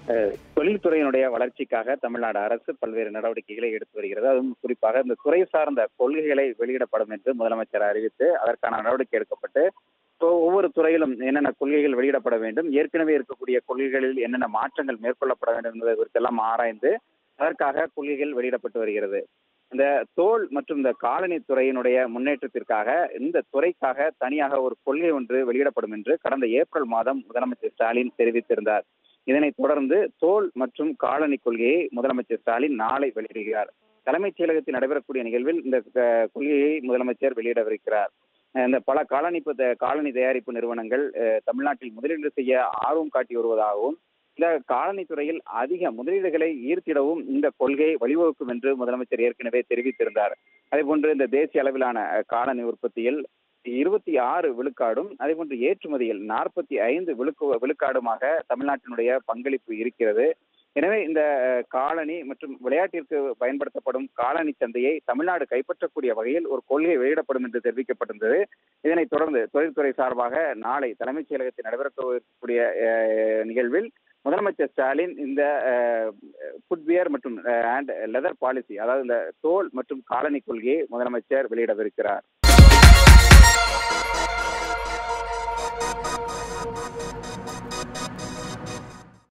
அஹ், தொழில்துறையினுடைய வளர்ச்சிக்காக தமிழ்நாடு அரசு பல்வேறு நடவடிக்கைகளை எடுத்து வருகிறது அதுவும் குறிப்பாக இந்த துறை சார்ந்த கொள்கைகளை வெளியிடப்படும் என்று முதலமைச்சர் அறிவித்து அதற்கான நடவடிக்கை எடுக்கப்பட்டு இப்போ ஒவ்வொரு துறையிலும் என்னென்ன கொள்கைகள் வெளியிடப்பட வேண்டும் ஏற்கனவே இருக்கக்கூடிய கொள்கைகளில் என்னென்ன மாற்றங்கள் மேற்கொள்ளப்பட வேண்டும் என்பதை குறித்தெல்லாம் ஆராய்ந்து அதற்காக கொள்கைகள் வெளியிடப்பட்டு வருகிறது இந்த தோல் மற்றும் இந்த காலனி துறையினுடைய முன்னேற்றத்திற்காக இந்த துறைக்காக தனியாக ஒரு கொள்கை ஒன்று வெளியிடப்படும் என்று கடந்த ஏப்ரல் மாதம் முதலமைச்சர் ஸ்டாலின் தெரிவித்திருந்தார் இதனைத் தொடர்ந்து தோல் மற்றும் காலனி கொள்கையை முதலமைச்சர் ஸ்டாலின் நாளை வெளியிடுகிறார் தலைமைச் செயலகத்தில் நடைபெறக்கூடிய நிகழ்வில் இந்த அஹ், கொள்கையை முதலமைச்சர் வெளியிடவிருக்கிறார் அஹ், இந்த பல காலனி ப- காலனி தயாரிப்பு நிறுவனங்கள் அஹ், தமிழ்நாட்டில் முதலீடு செய்ய ஆர்வம் காட்டி வருவதாகவும் இந்த காலனி துறையில் அதிக முதலீடுகளை ஈர்த்திடவும் இந்த கொள்கை வழிவகுக்கும் என்று முதலமைச்சர் ஏற்கனவே தெரிவித்திருந்தார் அதேபோன்று இந்த தேசிய அளவிலான அஹ், காலனி உற்பத்தியில் இருபத்தி ஆறு விழுக்காடும் அதேபோன்று ஏற்றுமதியில் நாற்பத்தி ஐந்து விழுக்கு விழுக்காடுமாக தமிழ்நாட்டினுடைய பங்களிப்பு இருக்கிறது எனவே இந்த அஹ், காலனி மற்றும் விளையாட்டிற்கு பயன்படுத்தப்படும் காலனி சந்தையை தமிழ்நாடு கைப்பற்றக்கூடிய வகையில் ஒரு கொள்கை வெளியிடப்படும் என்று தெரிவிக்கப்பட்டிருந்தது இதனைத் தொடர்ந்து தொழில்துறை சார்பாக நாளை தலைமைச் செயலகத்தில் நடைபெறக்கூடிய அஹ், நிகழ்வில் முதலமைச்சர் ஸ்டாலின் இந்த ஃபுட்வியர் மற்றும் அண்ட் லெதர் பாலிசி அதாவது இந்த தோல் மற்றும் காலனி கொள்கையை முதலமைச்சர் வெளியிடவிருக்கிறார்